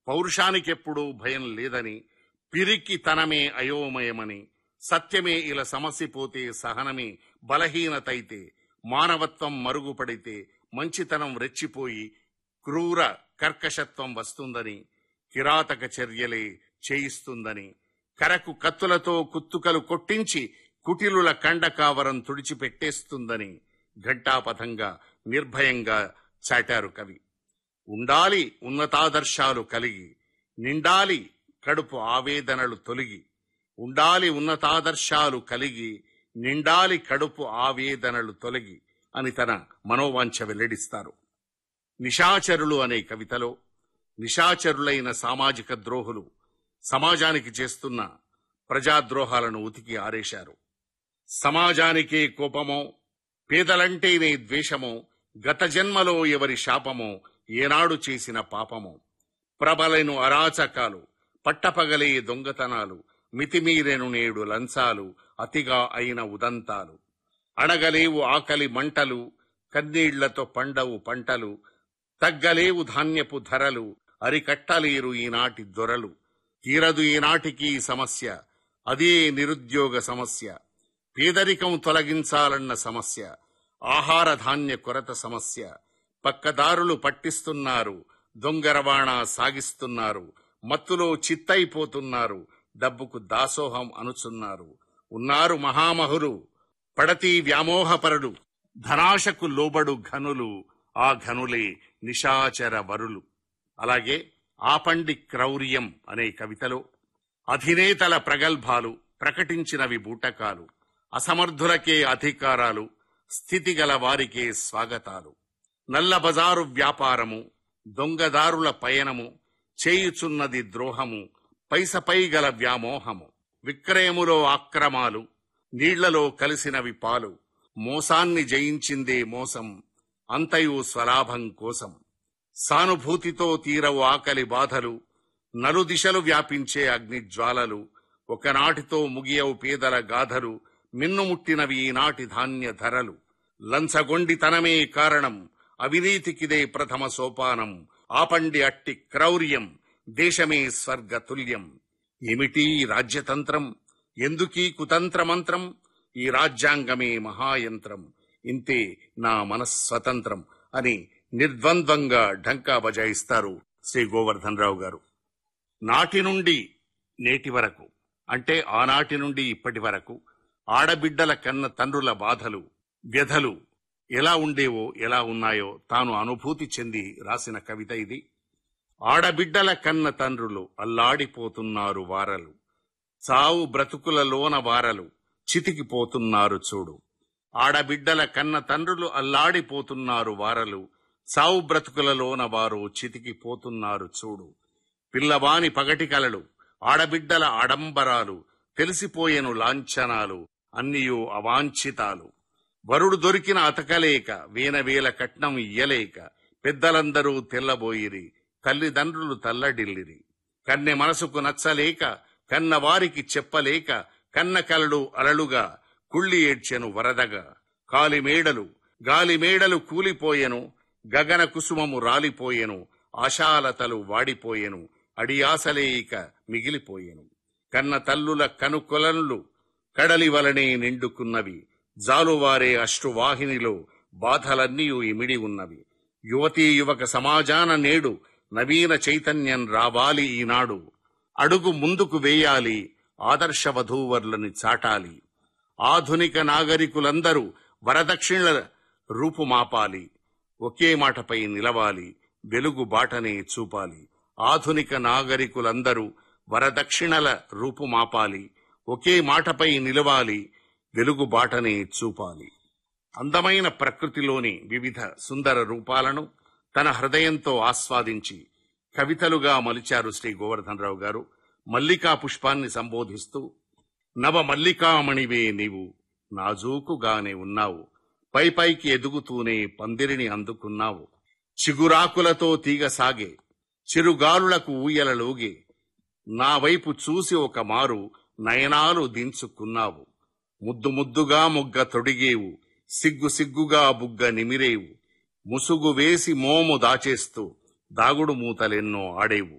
పౌరుషానికెప్పుడూ భయం లేదని పిరికి తనమే అయోమయమని సత్యమే ఇలా సమసిపోతే సహనమే బలహీనతైతే మానవత్వం మరుగుపడితే మంచితనం రెచ్చిపోయి క్రూర కర్కశత్వం వస్తుందని కిరాతక చర్యలే చేయిస్తుందని కరకు కత్తులతో కుత్తుకలు కొట్టించి కుటిలుల కండకావరం తుడిచిపెట్టేస్తుందని ఘంటాపథంగా నిర్భయంగా చాటారు కవి ఉండాలి ఉన్నతాదర్శాలు కలిగి నిండాలి కడుపు ఆవేదనలు తొలగి ఉండాలి ఉన్నతాదర్శాలు కలిగి నిండాలి కడుపు ఆవేదనలు తొలగి అని తన మనోవాంఛ వెల్లడిస్తారు నిశాచరులు అనే కవితలో నిశాచరులైన సామాజిక ద్రోహులు సమాజానికి చేస్తున్న ప్రజాద్రోహాలను ఉతికి ఆరేశారు సమాజానికే కోపమో పేదలంటేనే ద్వేషమో గత జన్మలో ఎవరి శాపమో ఏనాడు చేసిన పాపమో ప్రబలెను అరాచకాలు పట్టపగలే దొంగతనాలు మితిమీరెను నేడు లంచాలు అతిగా అయిన ఉదంతాలు అడగలేవు ఆకలి మంటలు కన్నీళ్లతో పండవు పంటలు తగ్గలేవు ధాన్యపు ధరలు అరికట్టలేరు ఈనాటి దొరలు తీరదు ఈనాటికి ఈ సమస్య అదే నిరుద్యోగ సమస్య పేదరికం తొలగించాలన్న సమస్య ఆహార ధాన్య కొరత సమస్య పక్కదారులు పట్టిస్తున్నారు దొంగ రవాణా సాగిస్తున్నారు మత్తులో చిత్తైపోతున్నారు డబ్బుకు దాసోహం అనుచున్నారు ఉన్నారు మహామహులు పడతి వ్యామోహపరులు ధనాశకు లోబడు ఘనులు ఆ ఘనులే నిశాచర వరులు అలాగే ఆపండి క్రౌర్యం అనే కవితలో అధినేతల ప్రగల్భాలు ప్రకటించినవి బూటకాలు అసమర్థులకే అధికారాలు స్థితిగల వారికే స్వాగతాలు నల్ల బజారు వ్యాపారము దొంగదారుల పయనము చేయుచున్నది ద్రోహము పైసపై గల వ్యామోహము విక్రయములో అక్రమాలు నీళ్లలో కలిసినవి పాలు మోసాన్ని జయించిందే మోసం అంతయు స్వలాభం కోసం సానుభూతితో తీరవు ఆకలి బాధలు నలుదిశలు వ్యాపించే అగ్నిజ్వాలలు ఒకనాటితో ముగియవు పేదల గాథలు మిన్నుముట్టినవి ఈనాటి ధాన్య ధరలు లంచగొండితనమే కారణం అవినీతికిదే ప్రథమ సోపానం ఆపండి అట్టి క్రౌర్యం దేశమే స్వర్గతుల్యం ఏమిటి ఈ రాజ్యతంత్రం ఎందుకీ కుతంత్రమంత్రం ఈ రాజ్యాంగమే మహాయంత్రం ఇంతే నా మనస్వతంత్రం అని నిర్ద్వంద్వంగా ఢంకా బజాయిస్తారు శ్రీ గోవర్ధన్ రావు గారు నాటి నుండి నేటి వరకు అంటే ఆనాటి నుండి ఇప్పటి వరకు ఆడబిడ్డల కన్న తండ్రుల బాధలు వ్యధలు ఎలా ఉండేవో ఎలా ఉన్నాయో తాను అనుభూతి చెంది రాసిన కవిత ఇది ఆడబిడ్డల కన్న తండ్రులు అల్లాడిపోతున్నారు వారలు చావు బ్రతుకులలోన వారలు చితికిపోతున్నారు చూడు ఆడబిడ్డల కన్న తండ్రులు అల్లాడిపోతున్నారు వారలు చావు బ్రతుకులలోన వారు చితికిపోతున్నారు చూడు పిల్లవాని పగటి కలలు ఆడబిడ్డల ఆడంబరాలు తెలిసిపోయెను లాంఛనాలు అన్నియు అవాంఛితాలు వరుడు దొరికిన అతకలేక వేనవేల కట్నం ఇయ్యలేక పెద్దలందరూ తెల్లబోయిరి తల్లిదండ్రులు తల్లడిల్లిరి కన్నె మనసుకు నచ్చలేక కన్న వారికి చెప్పలేక కన్న కలలు అలలుగా కుళ్ళి ఏడ్చెను వరదగా కాలిమేడలు గాలిమేడలు కూలిపోయెను గగన కుసుమము రాలిపోయెను ఆశాలతలు వాడిపోయెను అడియాసలే ఇక మిగిలిపోయెను కన్న తల్లుల కనుకొలనులు కడలి వలనే నిండుకున్నవి జాలువారే అశ్రువాహినిలో బాధలన్నీయు ఇమిడి ఉన్నవి యువతీ యువక సమాజాన నేడు నవీన చైతన్యం రావాలి ఈనాడు అడుగు ముందుకు వేయాలి ఆదర్శ వధూవర్లని చాటాలి ఆధునిక నాగరికులందరూ వరదక్షిణల రూపుమాపాలి ఒకే మాటపై నిలవాలి వెలుగు బాటనే చూపాలి ఆధునిక నాగరికులందరూ వరదక్షిణల రూపుమాపాలి ఒకే మాటపై నిలవాలి వెలుగు బాటనే చూపాలి అందమైన ప్రకృతిలోని వివిధ సుందర రూపాలను తన హృదయంతో ఆస్వాదించి కవితలుగా మలిచారు శ్రీ గోవర్ధనరావు గారు మల్లికా పుష్పాన్ని సంబోధిస్తూ నవ మల్లికామణివే నీవు నాజూకుగానే ఉన్నావు పై పైకి ఎదుగుతూనే పందిరిని అందుకున్నావు చిగురాకులతో తీగ సాగే చిరుగాలులకు ఊయలలోగే నా వైపు చూసి ఒక మారు నయనాలు దించుకున్నావు ముద్దు ముద్దుగా మొగ్గ తొడిగేవు సిగ్గు సిగ్గుగా బుగ్గ నిమిరేవు ముసుగు వేసి మోము దాచేస్తూ దాగుడు మూతలెన్నో ఆడేవు